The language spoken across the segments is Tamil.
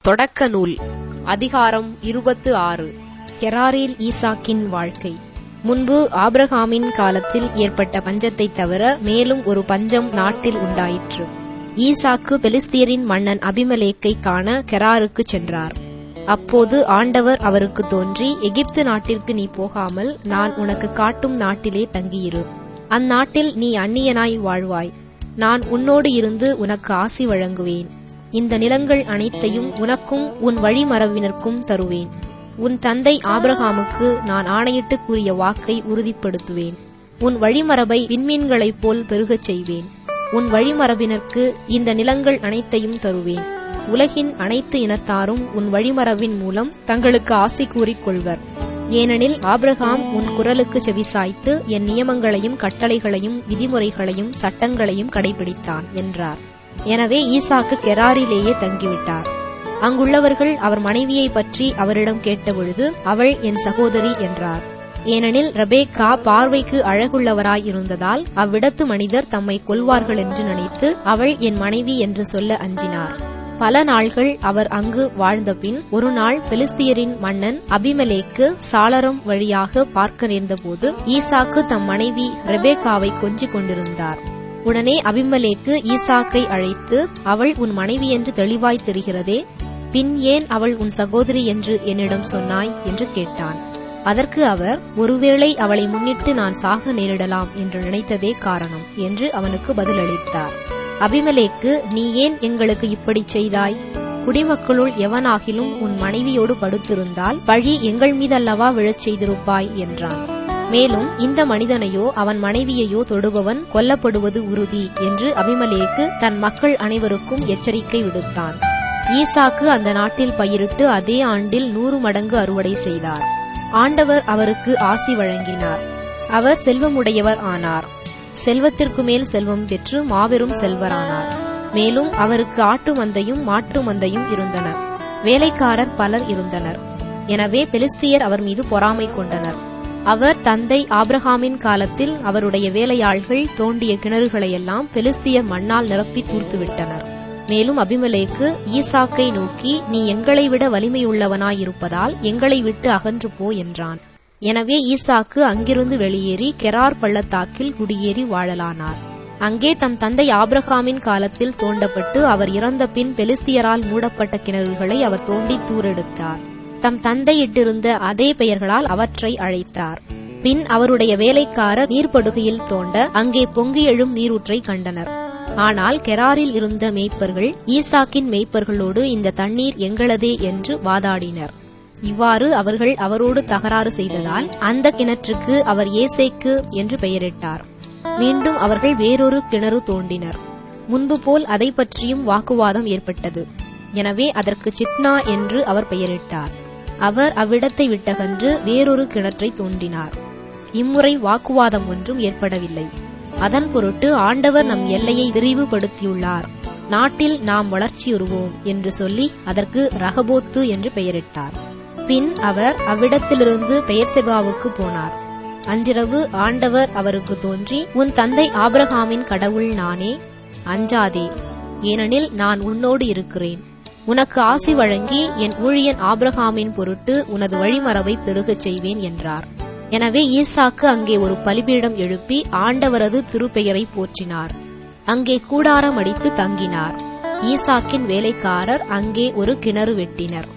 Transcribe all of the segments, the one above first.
தொடக்க நூல் அதிகாரம் இருபத்து ஆறு கெராரில் ஈசாக்கின் வாழ்க்கை முன்பு ஆபிரகாமின் காலத்தில் ஏற்பட்ட பஞ்சத்தைத் தவிர மேலும் ஒரு பஞ்சம் நாட்டில் உண்டாயிற்று ஈசாக்கு பெலிஸ்தியரின் மன்னன் அபிமலேக்கை காண கெராருக்கு சென்றார் அப்போது ஆண்டவர் அவருக்கு தோன்றி எகிப்து நாட்டிற்கு நீ போகாமல் நான் உனக்கு காட்டும் நாட்டிலே தங்கியிரு அந்நாட்டில் நீ அந்நியனாய் வாழ்வாய் நான் உன்னோடு இருந்து உனக்கு ஆசி வழங்குவேன் இந்த நிலங்கள் அனைத்தையும் உனக்கும் உன் வழிமரபினருக்கும் தருவேன் உன் தந்தை ஆபிரகாமுக்கு நான் ஆணையிட்டு கூறிய வாக்கை உறுதிப்படுத்துவேன் உன் வழிமரபை விண்மீன்களைப் போல் பெருகச் செய்வேன் உன் வழிமரபினருக்கு இந்த நிலங்கள் அனைத்தையும் தருவேன் உலகின் அனைத்து இனத்தாரும் உன் வழிமரபின் மூலம் தங்களுக்கு ஆசி கூறிக் கொள்வர் ஏனெனில் ஆபிரகாம் உன் குரலுக்கு செவிசாய்த்து என் நியமங்களையும் கட்டளைகளையும் விதிமுறைகளையும் சட்டங்களையும் கடைபிடித்தான் என்றார் எனவே ஈசாக்கு கெராரிலேயே தங்கிவிட்டார் அங்குள்ளவர்கள் அவர் மனைவியை பற்றி அவரிடம் கேட்டபொழுது அவள் என் சகோதரி என்றார் ஏனெனில் ரெபேக்கா பார்வைக்கு அழகுள்ளவராய் இருந்ததால் அவ்விடத்து மனிதர் தம்மை கொல்வார்கள் என்று நினைத்து அவள் என் மனைவி என்று சொல்ல அஞ்சினார் பல நாள்கள் அவர் அங்கு வாழ்ந்தபின் ஒரு நாள் பெலிஸ்தியரின் மன்னன் அபிமலேக்கு சாளரம் வழியாக பார்க்க நேர்ந்தபோது ஈசாக்கு தம் மனைவி ரெபேக்காவை கொஞ்சிக் கொண்டிருந்தார் உடனே அபிமலேக்கு ஈசாக்கை அழைத்து அவள் உன் மனைவி என்று தெளிவாய் தெரிகிறதே பின் ஏன் அவள் உன் சகோதரி என்று என்னிடம் சொன்னாய் என்று கேட்டான் அதற்கு அவர் ஒருவேளை அவளை முன்னிட்டு நான் சாக நேரிடலாம் என்று நினைத்ததே காரணம் என்று அவனுக்கு பதிலளித்தார் அபிமலேக்கு நீ ஏன் எங்களுக்கு இப்படி செய்தாய் குடிமக்களுள் எவனாகிலும் உன் மனைவியோடு படுத்திருந்தால் பழி எங்கள் மீதல்லவா விழச் செய்திருப்பாய் என்றான் மேலும் இந்த மனிதனையோ அவன் மனைவியையோ தொடுபவன் கொல்லப்படுவது உறுதி என்று அபிமலேக்கு தன் மக்கள் அனைவருக்கும் எச்சரிக்கை விடுத்தான் ஈசாக்கு அந்த நாட்டில் பயிரிட்டு அதே ஆண்டில் நூறு மடங்கு அறுவடை செய்தார் ஆண்டவர் அவருக்கு ஆசி வழங்கினார் அவர் செல்வமுடையவர் ஆனார் செல்வத்திற்கு மேல் செல்வம் பெற்று மாபெரும் செல்வரானார் மேலும் அவருக்கு ஆட்டு மந்தையும் மாட்டு மந்தையும் இருந்தன வேலைக்காரர் பலர் இருந்தனர் எனவே பெலிஸ்தியர் அவர் மீது பொறாமை கொண்டனர் அவர் தந்தை ஆப்ரஹாமின் காலத்தில் அவருடைய வேலையாள்கள் தோண்டிய கிணறுகளையெல்லாம் பெலிஸ்தியர் மண்ணால் நிரப்பி தூர்த்துவிட்டனர் மேலும் அபிமலேக்கு ஈசாக்கை நோக்கி நீ எங்களை விட வலிமையுள்ளவனாயிருப்பதால் எங்களை விட்டு அகன்று போ என்றான் எனவே ஈசாக்கு அங்கிருந்து வெளியேறி கெரார் பள்ளத்தாக்கில் குடியேறி வாழலானார் அங்கே தம் தந்தை ஆப்ரஹாமின் காலத்தில் தோண்டப்பட்டு அவர் இறந்த பின் பெலிஸ்தியரால் மூடப்பட்ட கிணறுகளை அவர் தோண்டி தூரெடுத்தார் தம் தந்தையிட்டிருந்த அதே பெயர்களால் அவற்றை அழைத்தார் பின் அவருடைய வேலைக்காரர் நீர்ப்படுகையில் தோண்ட அங்கே பொங்கி எழும் நீரூற்றை கண்டனர் ஆனால் கெராரில் இருந்த மேய்ப்பர்கள் ஈசாக்கின் மேய்ப்பர்களோடு இந்த தண்ணீர் எங்களதே என்று வாதாடினர் இவ்வாறு அவர்கள் அவரோடு தகராறு செய்ததால் அந்த கிணற்றுக்கு அவர் ஏசேக்கு என்று பெயரிட்டார் மீண்டும் அவர்கள் வேறொரு கிணறு தோண்டினர் முன்பு போல் அதை பற்றியும் வாக்குவாதம் ஏற்பட்டது எனவே அதற்கு சித்னா என்று அவர் பெயரிட்டார் அவர் அவ்விடத்தை விட்டகன்று வேறொரு கிணற்றை தோண்டினார் இம்முறை வாக்குவாதம் ஒன்றும் ஏற்படவில்லை அதன் பொருட்டு ஆண்டவர் நம் எல்லையை விரிவுபடுத்தியுள்ளார் நாட்டில் நாம் வளர்ச்சியுறுவோம் என்று சொல்லி அதற்கு ரகபோத்து என்று பெயரிட்டார் பின் அவர் அவ்விடத்திலிருந்து பெயர் செபாவுக்கு போனார் அன்றிரவு ஆண்டவர் அவருக்கு தோன்றி உன் தந்தை ஆபிரகாமின் கடவுள் நானே அஞ்சாதே ஏனெனில் நான் உன்னோடு இருக்கிறேன் உனக்கு ஆசி வழங்கி என் ஊழியன் ஆபிரகாமின் பொருட்டு உனது வழிமரபை பெருகச் செய்வேன் என்றார் எனவே ஈசாக்கு அங்கே ஒரு பலிபீடம் எழுப்பி ஆண்டவரது திருப்பெயரை போற்றினார் அங்கே கூடாரம் அடித்து தங்கினார் ஈசாக்கின் வேலைக்காரர் அங்கே ஒரு கிணறு வெட்டினர்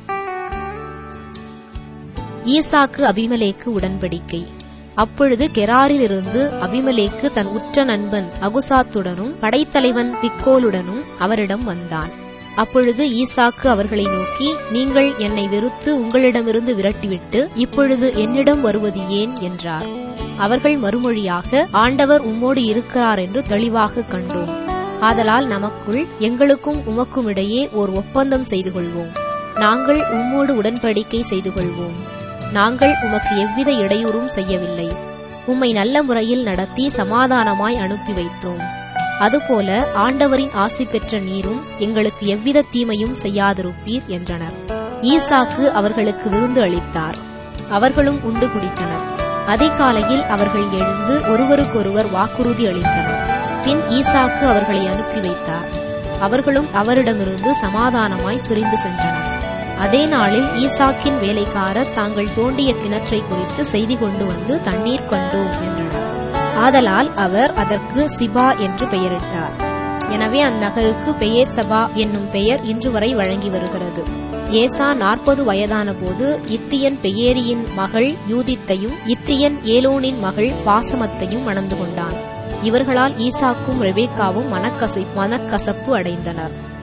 ஈசாக்கு அபிமலேக்கு உடன்படிக்கை அப்பொழுது கெராரிலிருந்து அபிமலேக்கு தன் உற்ற நண்பன் அகுசாத்துடனும் படைத்தலைவன் பிக்கோலுடனும் அவரிடம் வந்தான் அப்பொழுது ஈசாக்கு அவர்களை நோக்கி நீங்கள் என்னை வெறுத்து உங்களிடமிருந்து விரட்டிவிட்டு இப்பொழுது என்னிடம் வருவது ஏன் என்றார் அவர்கள் மறுமொழியாக ஆண்டவர் உம்மோடு இருக்கிறார் என்று தெளிவாக கண்டோம் ஆதலால் நமக்குள் எங்களுக்கும் உமக்கும் இடையே ஓர் ஒப்பந்தம் செய்து கொள்வோம் நாங்கள் உம்மோடு உடன்படிக்கை செய்து கொள்வோம் நாங்கள் உமக்கு எவ்வித இடையூறும் செய்யவில்லை உம்மை நல்ல முறையில் நடத்தி சமாதானமாய் அனுப்பி வைத்தோம் அதுபோல ஆண்டவரின் ஆசி பெற்ற நீரும் எங்களுக்கு எவ்வித தீமையும் செய்யாதிருப்பீர் என்றனர் ஈசாக்கு அவர்களுக்கு விருந்து அளித்தார் அவர்களும் உண்டு குடித்தனர் அதிகாலையில் அவர்கள் எழுந்து ஒருவருக்கொருவர் வாக்குறுதி அளித்தனர் பின் ஈசாக்கு அவர்களை அனுப்பி வைத்தார் அவர்களும் அவரிடமிருந்து சமாதானமாய் பிரிந்து சென்றனர் அதே நாளில் ஈசாக்கின் வேலைக்காரர் தாங்கள் தோண்டிய கிணற்றை குறித்து செய்தி கொண்டு வந்து தண்ணீர் கண்டோம் என்றனர் ஆதலால் அவர் அதற்கு சிபா என்று பெயரிட்டார் எனவே அந்நகருக்கு பெயர் சபா என்னும் பெயர் இன்று வரை வழங்கி வருகிறது ஏசா நாற்பது வயதான போது இத்தியன் பெயேரியின் மகள் யூதித்தையும் இத்தியன் ஏலோனின் மகள் பாசமத்தையும் மணந்து கொண்டான் இவர்களால் ஈசாக்கும் ரெபேக்காவும் மனக்கசை மனக்கசப்பு அடைந்தனர்